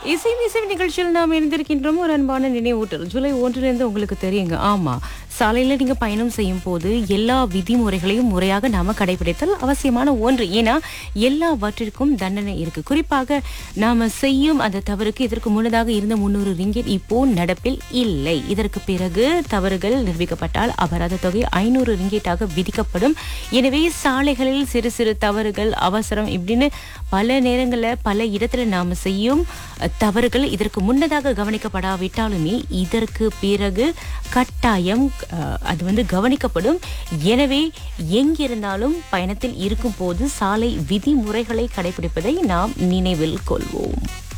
இசை இசை நிகழ்ச்சியில் நாம் இருந்திருக்கின்றோம் ஒரு அன்பான நினைவூட்டல் ஜூலை ஒன்றிலிருந்து உங்களுக்கு தெரியுங்க ஆமா சாலையில நீங்க பயணம் செய்யும் போது எல்லா விதிமுறைகளையும் முறையாக நாம கடைபிடித்தல் அவசியமான ஒன்று ஏன்னா எல்லாவற்றிற்கும் தண்டனை இருக்கு குறிப்பாக நாம செய்யும் அந்த தவறுக்கு இதற்கு முன்னதாக இருந்த முன்னூறு ரிங்கெட் இப்போ நடப்பில் இல்லை இதற்கு பிறகு தவறுகள் நிரூபிக்கப்பட்டால் அபராத தொகை ஐநூறு ரிங்கெட்டாக விதிக்கப்படும் எனவே சாலைகளில் சிறு சிறு தவறுகள் அவசரம் இப்படின்னு பல நேரங்களில் பல இடத்துல நாம செய்யும் அஹ், தவறுகள் இதற்கு முன்னதாக கவனிக்கப்படாவிட்டாலுமே இதற்கு பிறகு கட்டாயம் அஹ், அது வந்து கவனிக்கப்படும் எனவே எங்கிருந்தாலும் பயணத்தில் இருக்கும் போது சாலை விதிமுறைகளை கடைபிடிப்பதை நாம் நினைவில் கொள்வோம்